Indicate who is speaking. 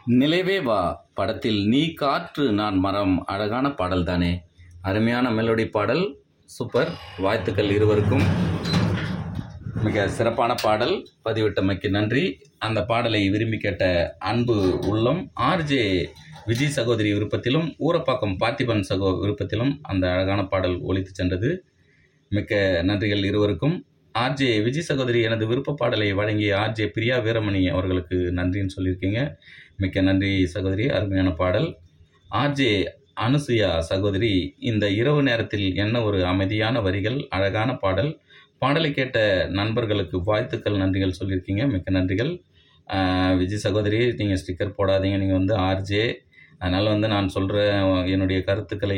Speaker 1: நிலைவே வா படத்தில் நீ காற்று நான் மரம் அழகான பாடல் தானே அருமையான மெலோடி பாடல் சூப்பர் வாழ்த்துக்கள் இருவருக்கும் மிக சிறப்பான பாடல் பதிவிட்டமைக்கு நன்றி அந்த பாடலை விரும்பி கேட்ட அன்பு உள்ளம் ஆர்ஜே விஜய் சகோதரி விருப்பத்திலும் ஊரப்பாக்கம் பார்த்திபன் சகோ விருப்பத்திலும் அந்த அழகான பாடல் ஒலித்து சென்றது மிக்க நன்றிகள் இருவருக்கும் ஆர்ஜே விஜய் சகோதரி எனது விருப்ப பாடலை வழங்கிய ஆர்ஜே பிரியா வீரமணி அவர்களுக்கு நன்றின்னு சொல்லியிருக்கீங்க மிக்க நன்றி சகோதரி அருமையான பாடல் ஆர்ஜே அனுசுயா சகோதரி இந்த இரவு நேரத்தில் என்ன ஒரு அமைதியான வரிகள் அழகான பாடல் பாடலை கேட்ட நண்பர்களுக்கு வாழ்த்துக்கள் நன்றிகள் சொல்லியிருக்கீங்க மிக்க நன்றிகள் ஆஹ் விஜய் சகோதரி நீங்கள் ஸ்டிக்கர் போடாதீங்க நீங்கள் வந்து ஆர்ஜே அதனால் வந்து நான் சொல்கிற என்னுடைய கருத்துக்களை